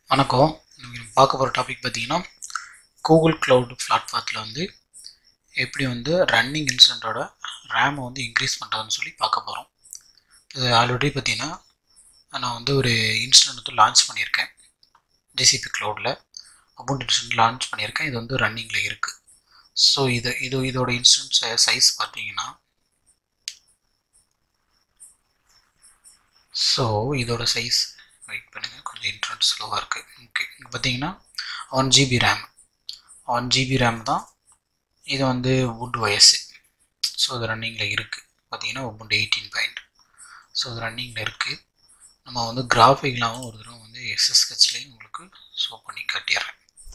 வணக்கம் இன்னைக்கு நம்ம பார்க்க போகிற டாபிக் பார்த்தீங்கன்னா கூகுள் க்ளவுட் பிளாட்ஃபார்த்தில் வந்து எப்படி வந்து ரன்னிங் இன்ஸ்டண்ட்டோட ரேமை வந்து இன்க்ரீஸ் பண்ணுறதுன்னு சொல்லி பார்க்க போகிறோம் இது ஆல்ரெடி பார்த்தீங்கன்னா நான் வந்து ஒரு இன்ஸ்டன்ட் வந்து லான்ச் பண்ணியிருக்கேன் ஜிசிபி க்ளவுடில் அமௌண்ட் இன்ஸ்டன்ட் லான்ச் பண்ணியிருக்கேன் இது வந்து ரன்னிங்கில் இருக்குது ஸோ இது இது இதோட இன்ஸ்டன்ட் சைஸ் பார்த்தீங்கன்னா ஸோ இதோட சைஸ் வெயிட் பண்ணுங்கள் கொஞ்சம் இன்டர்நெட் ஸ்லோவாக இருக்குது ஓகே இங்கே பார்த்தீங்கன்னா one GB RAM one GB RAM தான் இது வந்து வுட் ஒயஸு ஸோ இது ரன்னிங்கில் இருக்குது பார்த்தீங்கன்னா உபுண்டு எயிட்டீன் பாயிண்ட் ஸோ இது ரன்னிங்கில் இருக்குது நம்ம வந்து கிராஃபிக்லாவும் ஒரு தடவை வந்து எஸ்எஸ் கட்சிலையும் உங்களுக்கு ஷோ பண்ணி காட்டிடுறேன்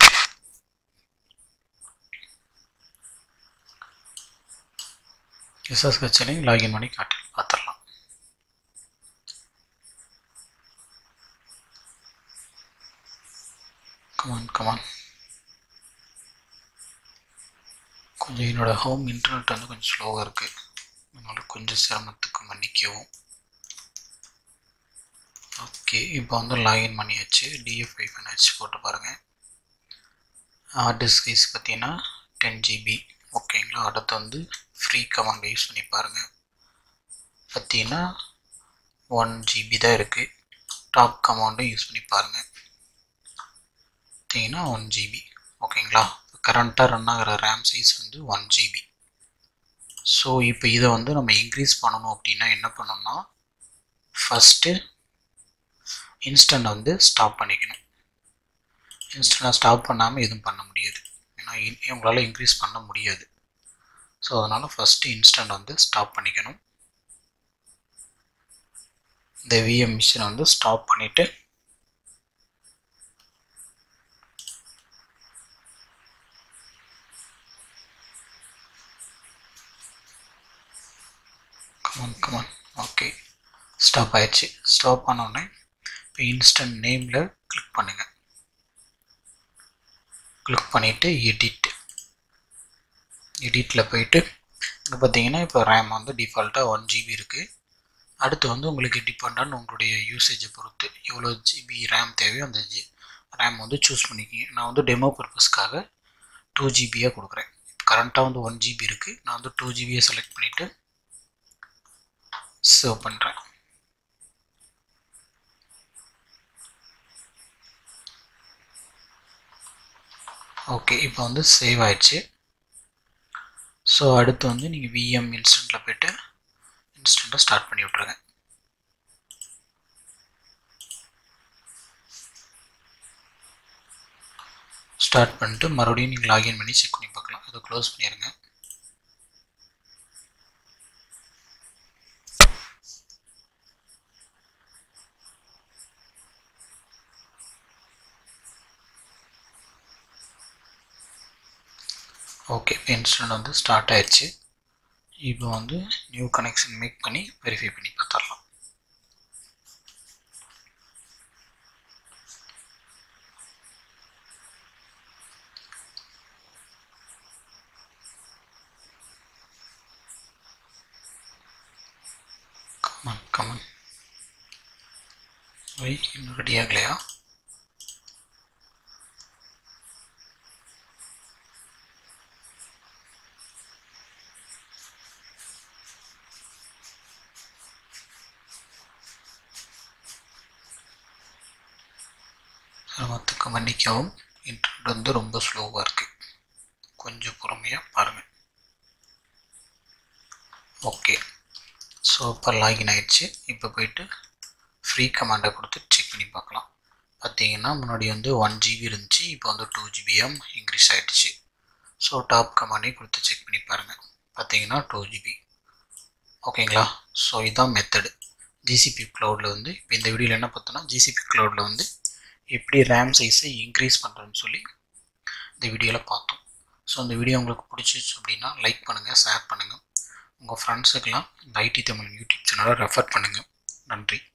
எஸ்எஸ் கட்சிலையும் லாகின் பண்ணி காட்டி பார்த்துடலாம் கமான் கமான் கொஞ்சம் என்னோடய ஹோம் இன்டர்நெட் வந்து கொஞ்சம் ஸ்லோவாக இருக்குது அதனால் கொஞ்சம் சிரமத்துக்கு மன்னிக்கவும் ஓகே இப்போ வந்து லாகின் பண்ணியாச்சு டிஎஃப் ஐஃபன் ஹெச் போட்டு பாருங்கள் ஹார்ட் டிஸ்க் சைஸ் பார்த்தீங்கன்னா டென் ஜிபி ஓகேங்களா அடுத்து வந்து ஃப்ரீ கமாண்ட் யூஸ் பண்ணி பாருங்கள் பார்த்தீங்கன்னா ஒன் ஜிபி தான் இருக்குது டாப் கமாண்டும் யூஸ் பண்ணி பாருங்கள் பார்த்தீங்கன்னா ஒன் ஜிபி ஓகேங்களா கரண்ட்டாக ரன் ஆகிற ரேம் சைஸ் வந்து ஒன் ஜிபி ஸோ இப்போ இதை வந்து நம்ம இன்க்ரீஸ் பண்ணணும் அப்படின்னா என்ன பண்ணணும்னா ஃபஸ்ட்டு இன்ஸ்டன்ட் வந்து ஸ்டாப் பண்ணிக்கணும் இன்ஸ்டண்ட்டாக ஸ்டாப் பண்ணாமல் எதுவும் பண்ண முடியாது ஏன்னா உங்களால் இன்க்ரீஸ் பண்ண முடியாது ஸோ அதனால் ஃபஸ்ட்டு இன்ஸ்டன்ட் வந்து ஸ்டாப் பண்ணிக்கணும் இந்த விஎம் மிஷினை வந்து ஸ்டாப் பண்ணிவிட்டு கமான் கமான் ஓகே ஸ்டாப் ஆயிடுச்சு ஸ்டாப் ஆனோடனே இப்போ இன்ஸ்டன்ட் நேமில் கிளிக் பண்ணுங்கள் கிளிக் பண்ணிவிட்டு எடிட் எடிட்டில் போயிட்டு இங்கே பார்த்தீங்கன்னா இப்போ ரேம் வந்து டிஃபால்ட்டாக ஒன் ஜிபி இருக்குது அடுத்து வந்து உங்களுக்கு டிபெண்டான உங்களுடைய யூசேஜை பொறுத்து எவ்வளோ ஜிபி ரேம் தேவையோ அந்த ஜி ரேம் வந்து சூஸ் பண்ணிக்கிங்க நான் வந்து டெமோ பர்பஸ்க்காக டூ ஜிபியாக கொடுக்குறேன் கரண்ட்டாக வந்து ஒன் ஜிபி இருக்குது நான் வந்து டூ ஜிபியை செலக்ட் பண்ணிவிட்டு சேவ் பண்ணுறேன் ஓகே இப்போ வந்து சேவ் ஆயிடுச்சு ஸோ அடுத்து வந்து நீங்கள் விஎம் இன்ஸ்டண்ட்டில் போய்ட்டு இன்ஸ்டண்ட்டை ஸ்டார்ட் பண்ணி விட்ருங்க ஸ்டார்ட் பண்ணிட்டு மறுபடியும் நீங்கள் லாகின் பண்ணி செக் பண்ணி பார்க்கலாம் அதை க்ளோஸ் பண்ணிடுங்க ஓகே இப்போ இன்ஸ்டன்ட் வந்து ஸ்டார்ட் ஆயிடுச்சு இப்போ வந்து நியூ கனெக்ஷன் மேக் பண்ணி வெரிஃபை பண்ணி பார்த்துடலாம் கமன் கமன் வை இன்னும் ரெடி ஆகலையா சிரமத்துக்கு மன்னிக்கவும் இன்டர்நெட் வந்து ரொம்ப ஸ்லோவாக இருக்குது கொஞ்சம் பொறுமையாக பாருங்கள் ஓகே ஸோ இப்போ லாகின் ஆகிடுச்சு இப்போ போயிட்டு ஃப்ரீ கமாண்டை கொடுத்து செக் பண்ணி பார்க்கலாம் பார்த்தீங்கன்னா முன்னாடி வந்து ஒன் ஜிபி இருந்துச்சு இப்போ வந்து டூ ஜிபிஎம் இன்க்ரீஸ் ஆகிடுச்சு ஸோ டாப் கமாண்டே கொடுத்து செக் பண்ணி பாருங்கள் பார்த்தீங்கன்னா டூ ஜிபி ஓகேங்களா ஸோ இதுதான் மெத்தடு ஜிசிபி க்ளவுடில் வந்து இப்போ இந்த வீடியோவில் என்ன பார்த்தோன்னா ஜிசிபி க்ளவுடில் வந்து எப்படி ரேம் சைஸை இன்க்ரீஸ் பண்ணுறேன்னு சொல்லி இந்த வீடியோவில் பார்த்தோம் ஸோ அந்த வீடியோ உங்களுக்கு பிடிச்சிச்சு அப்படின்னா லைக் பண்ணுங்கள் ஷேர் பண்ணுங்கள் உங்கள் ஃப்ரெண்ட்ஸுக்கெல்லாம் இந்த ஐடி தமிழ் யூடியூப் சேனலை ரெஃபர் பண்ணுங்கள் நன்றி